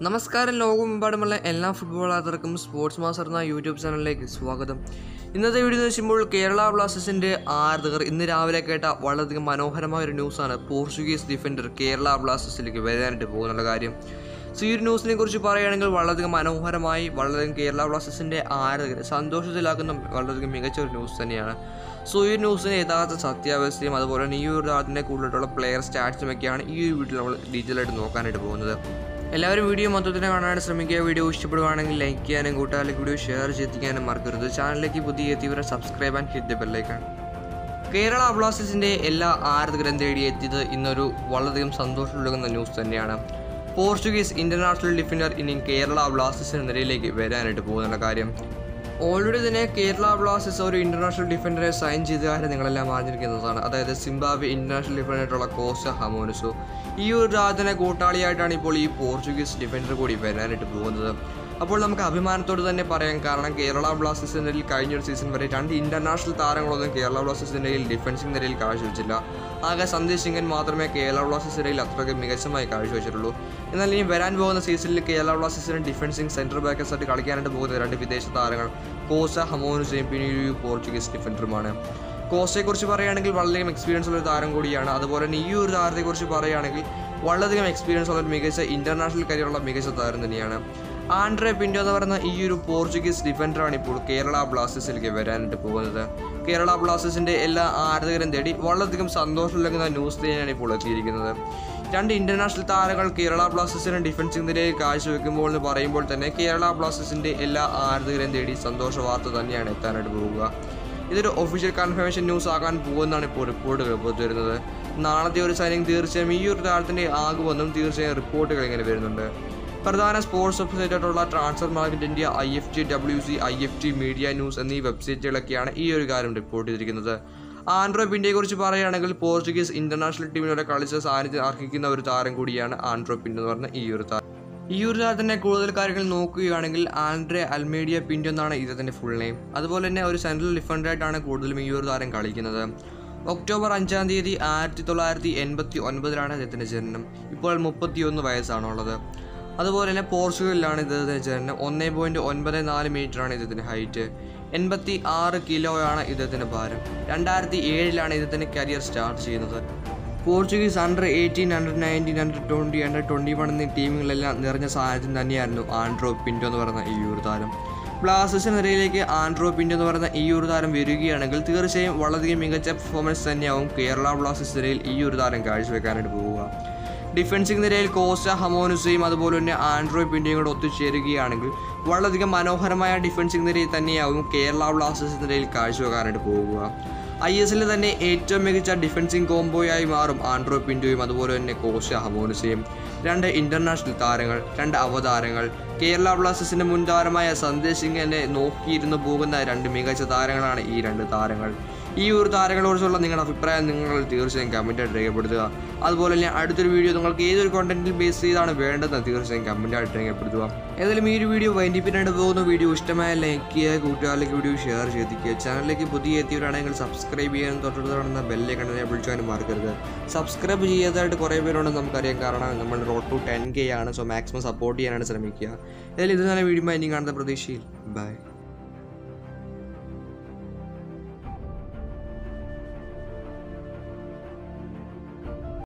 നമസ്കാരം ലോകമെമ്പാടുമുള്ള എല്ലാ ഫുട്ബോൾ ആദർക്കും സ്പോർട്സ് മാസ്റ്റർ എന്ന യൂട്യൂബ് ചാനലിലേക്ക് സ്വാഗതം ഇന്നത്തെ വീഡിയോ എന്ന് വെച്ചുമ്പോൾ കേരള ബ്ലാസ്റ്റേഴ്സിന്റെ ആരാധകർ ഇന്ന് രാവിലെ കേട്ട വളരെയധികം മനോഹരമായ ഒരു ന്യൂസാണ് പോർച്ചുഗീസ് ഡിഫൻഡർ കേരള ബ്ലാസ്റ്റേഴ്സിലേക്ക് വരാനായിട്ട് പോകുന്നുള്ള കാര്യം സോ ഈ ഒരു ന്യൂസിനെ കുറിച്ച് പറയുകയാണെങ്കിൽ വളരെയധികം മനോഹരമായി വളരെയധികം കേരള ബ്ലാസ്റ്റേഴ്സിന്റെ ആരാധകരെ സന്തോഷത്തിലാക്കുന്ന വളരെയധികം മികച്ച ഒരു ന്യൂസ് തന്നെയാണ് സോ ഈ ന്യൂസിന് യഥാർത്ഥ സത്യാവസ്ഥയും അതുപോലെ തന്നെ ഈ ഒരു അതിനെ കൂടുതലായിട്ടുള്ള പ്ലെയർ സ്റ്റാറ്റ്സും ഒക്കെയാണ് ഈ ഒരു വീഡിയോ നമ്മൾ ഡീറ്റെയിൽ ആയിട്ട് നോക്കാനായിട്ട് പോകുന്നത് എല്ലാവരും വീഡിയോ മൊത്തത്തിന് കാണാനായിട്ട് ശ്രമിക്കുക വീഡിയോ ഇഷ്ടപ്പെടുവാണെങ്കിൽ ലൈക്ക് ചെയ്യാനും കൂട്ടുകാരിലേക്ക് വീഡിയോ ഷെയർ ചെയ്തിരിക്കാനും മറക്കരുത് ചാനലിലേക്ക് പുതിയ എത്തിയവരെ subscribe and hit the bell icon Kerala ബ്ലാസ്റ്റേഴ്സിന്റെ എല്ലാ ആരാധകരും തേടി എത്തിയത് ഇന്നൊരു വളരെയധികം സന്തോഷമുള്ള ന്യൂസ് തന്നെയാണ് പോർച്ചുഗീസ് ഇന്റർനാഷണൽ ഡിഫൻഡർ ഇനി കേരള ബ്ലാസ്റ്റേഴ്സിന്റെ നിരയിലേക്ക് വരാനായിട്ട് പോകുന്നുള്ള കാര്യം ഓൾറെഡി തന്നെ കേരള ബ്ലാസ്റ്റേഴ്സ് ഒരു ഇന്റർനാഷണൽ ഡിഫൻഡറെ സൈൻ ചെയ്ത കാര്യം നിങ്ങളെല്ലാം അറിഞ്ഞിരിക്കുന്നതാണ് അതായത് സിംബാബ്വെ ഇന്റർനാഷണൽ ഡിഫൻഡറായിട്ടുള്ള കോസ ഹമോനുസു ഈ ഒരു രാജ്യത്തിനെ കൂട്ടാളിയായിട്ടാണ് ഇപ്പോൾ ഈ പോർച്ചുഗീസ് ഡിഫൻഡർ കൂടി വരാനായിട്ട് പോകുന്നത് അപ്പോൾ നമുക്ക് അഭിമാനത്തോട് തന്നെ പറയാം കാരണം കേരള ബ്ലാസ്റ്റേഴ്സിൻ്റെ കഴിഞ്ഞൊരു സീസൺ വരെ രണ്ട് ഇന്റർനാഷണൽ താരങ്ങളൊന്നും കേരള ബ്ലാസ്റ്റേഴ്സിൻ്റെ കാഴ്ച നിരയിൽ കാഴ്ചവെച്ചില്ല ആകെ സന്ദേശ് സിംഗൻ മാത്രമേ കേരള ബ്ലാസ്റ്റേഴ്സിൻ്റെ അത്രയ്ക്ക് മികച്ചമായി കാഴ്ചവെച്ചിട്ടുള്ളൂ എന്നാൽ ഇനി വരാൻ പോകുന്ന സീസണിൽ കേരള ബ്ലാസ്റ്റേഴ്സിന് ഡിഫൻസിങ് സെൻറ്റർ ബാക്കേഴ്സ് ആയിട്ട് കളിക്കാനായിട്ട് പോകുന്ന രണ്ട് വിദേശ താരങ്ങൾ കോസ ഹമോനുസയും പിന്നെ ഒരു പോർച്ചുഗീസ് ഡിഫൻഡറുമാണ് കോസ്റ്റയെക്കുറിച്ച് പറയുകയാണെങ്കിൽ വളരെയധികം എക്സ്പീരിയൻസ് ഉള്ള ഒരു താരം കൂടിയാണ് അതുപോലെ തന്നെ ഈ ഒരു താരത്തെക്കുറിച്ച് പറയുകയാണെങ്കിൽ വളരെയധികം എക്സ്പീരിയൻസ് ഉള്ള ഒരു മികച്ച ഇന്റർനാഷണൽ കരിയറുള്ള മികച്ച താരം തന്നെയാണ് ആൻഡ്രെ പിൻഡോ എന്ന് പറയുന്ന ഈ ഒരു പോർച്ചുഗീസ് ഡിഫൻഡറാണ് ഇപ്പോൾ കേരള ബ്ലാസ്റ്റേഴ്സിലേക്ക് വരാനായിട്ട് പോകുന്നത് കേരള ബ്ലാസ്റ്റേഴ്സിന്റെ എല്ലാ ആരാധകരും തേടി വളരെയധികം സന്തോഷം നൽകുന്ന ന്യൂസ് തന്നെയാണ് ഇപ്പോൾ എത്തിയിരിക്കുന്നത് രണ്ട് ഇന്റർനാഷണൽ താരങ്ങൾ കേരള ബ്ലാസ്റ്റേഴ്സിന്റെ ഡിഫൻസിംഗ് നിരയിൽ കാഴ്ചവെക്കുമ്പോൾ എന്ന് പറയുമ്പോൾ തന്നെ കേരള ബ്ലാസ്റ്റേഴ്സിന്റെ എല്ലാ ആരാധകരും തേടി സന്തോഷ വാർത്ത തന്നെയാണ് എത്താനായിട്ട് പോവുക ഇതൊരു ഒഫീഷ്യൽ കൺഫർമേഷൻ ന്യൂസ് ആകാൻ പോകുമെന്നാണ് ഇപ്പോൾ റിപ്പോർട്ടുകൾ പുറത്തു വരുന്നത് നാളത്തെ ഒരു സൈനിങ് തീർച്ചയായും ഈ ഒരു താരത്തിന്റെ ആകുമെന്നും തീർച്ചയായും റിപ്പോർട്ടുകൾ ഇങ്ങനെ വരുന്നുണ്ട് പ്രധാന സ്പോർട്സ് വെബ്സൈറ്റായിട്ടുള്ള transfer market India I F T W C I F T media news എന്നീ വെബ്സൈറ്റുകളൊക്കെയാണ് ഈ ഒരു കാര്യം റിപ്പോർട്ട് ചെയ്തിരിക്കുന്നത് ആൻഡ്രോ പിൻഡയെ കുറിച്ച് പറയുകയാണെങ്കിൽ പോർച്ചുഗീസ് ഇന്റർനാഷണൽ ടീമിലൂടെ കളിച്ച സാന്നിധ്യം അർഹിക്കുന്ന ഒരു താരം കൂടിയാണ് ആൻഡ്രോ പിൻഡോ എന്ന് പറഞ്ഞ ഈ ഒരു താരം ഈ ഒരു താരത്തിൻ്റെ കൂടുതൽ കാര്യങ്ങൾ നോക്കുകയാണെങ്കിൽ ആൻഡ്രെ അൽമേഡിയ പിൻഡോ എന്നാണ് ഇദ്ദേഹത്തിൻ്റെ ഫുൾ നെയിം അതുപോലെ തന്നെ ഒരു സെൻട്രൽ ഡിഫൻഡറായിട്ടാണ് കൂടുതലും ഈ ഒരു താരം കളിക്കുന്നത് ഒക്ടോബർ അഞ്ചാം തീയതി ആയിരത്തി തൊള്ളായിരത്തി എൺപത്തി ഒൻപതിലാണ് ഇദ്ദേഹത്തിൻ്റെ ജനനം ഇപ്പോൾ മുപ്പത്തിയൊന്ന് വയസ്സാണുള്ളത് അതുപോലെ തന്നെ പോർച്ചുഗലിലാണ് ഇദ്ദേഹത്തിൻ്റെ ജനനം ഒന്നേ പോയിൻറ്റ് ഒൻപത് നാല് മീറ്ററാണ് ഇദ്ദേഹത്തിൻ്റെ ഹൈറ്റ് എൺപത്തി ആറ് കിലോയാണ് ഇദ്ദേഹത്തിൻ്റെ ഭാരം രണ്ടായിരത്തി ഏഴിലാണ് ഇദ്ദേഹത്തിൻ്റെ കരിയർ സ്റ്റാർട്ട് ചെയ്യുന്നത് Portuguese under eighteen under nineteen under twenty under twenty one എന്നീ ടീമുകളെല്ലാം നിറഞ്ഞ സാഹചര്യം തന്നെയായിരുന്നു ആൻഡ്രോ പിൻറ്റോ എന്ന് പറയുന്ന ഈ ഒരു താരം ബ്ലാസ്റ്റേഴ്സ് നിരയിലേക്ക് ആൻഡ്രോ പിൻറ്റോ എന്ന് പറയുന്ന ഈ ഒരു താരം വരികയാണെങ്കിൽ തീർച്ചയായും വളരെയധികം മികച്ച പെർഫോമൻസ് തന്നെയാവും കേരള ബ്ലാസ്റ്റേഴ്സ് നിരയിൽ ഈ ഒരു താരം കാഴ്ചവെക്കാനായിട്ട് പോവുക ഡിഫൻസിംഗ് നിരയിൽ കോസ്റ്റ ഹമോനുസയും അതുപോലെ തന്നെ ആൻഡ്രോയ് പിൻറ്റയും കൂടെ ഒത്തുചേരുകയാണെങ്കിൽ വളരെയധികം മനോഹരമായ ഡിഫൻസിംഗ് നിരയിൽ തന്നെയാവും കേരള ബ്ലാസ്റ്റേഴ്സ് നിരയിൽ കാഴ്ചവെക്കാനായിട്ട് പോവുക ഐ എസ് എല്ലിൽ തന്നെ ഏറ്റവും മികച്ച ഡിഫൻസിംഗ് കോംബോയായി മാറും ആൻഡ്രോ പിൻറ്റോയും അതുപോലെ തന്നെ കോശ ഹമോനുസയും രണ്ട് ഇന്റർനാഷണൽ താരങ്ങൾ രണ്ട് അവതാരങ്ങൾ കേരള ബ്ലാസ്റ്റേഴ്സിന്റെ മുൻ താരമായ സന്ദേശ് സിംഗിനെ നോക്കിയിരുന്നു പോകുന്ന രണ്ട് മികച്ച താരങ്ങളാണ് ഈ രണ്ട് താരങ്ങൾ ഈ ഒരു താരങ്ങളെക്കുറിച്ചുള്ള നിങ്ങളുടെ അഭിപ്രായം നിങ്ങൾ തീർച്ചയായും കമൻറ്റായിട്ട് രേഖപ്പെടുത്തുക അതുപോലെ തന്നെ അടുത്തൊരു വീഡിയോ നിങ്ങൾക്ക് ഏതൊരു കോണ്ടന്റിൽ ബേസ് ചെയ്താണ് വേണ്ടതെന്ന് തീർച്ചയായും കമൻറ്റായിട്ട് രേഖപ്പെടുത്തുക ഏതായാലും ഈ ഒരു വീഡിയോ വൈൻഡിപ്പിനായിട്ട് പോകുന്ന വീഡിയോ ഇഷ്ടമായ ലൈക്ക് ചെയ്യുക കൂട്ടുകാരിലേക്ക് വീഡിയോ ഷെയർ ചെയ്തിരിക്കുക ചാനലിലേക്ക് പുതിയ എത്തിയവരാണെങ്കിൽ സബ്സ്ക്രൈബ് ചെയ്യാനും തൊട്ടടുത്ത് കാണുന്ന ബെല്ലെ കണ്ടതിനെ വിളിച്ചാനും മറക്കരുത് സബ്സ്ക്രൈബ് ചെയ്യാതായിട്ട് കുറേ പേരുണ്ടെന്ന് നമുക്കറിയാം കാരണം നമ്മൾ റോഡ് ടു ടെൻ കെ ആണ് സോ മാക്സിമം സപ്പോർട്ട് ചെയ്യാനാണ് ശ്രമിക്കുക ഏതായാലും ഇത് നല്ല വീഡിയോ ഇനി കാണുന്ന പ്രതീക്ഷയിൽ ബൈ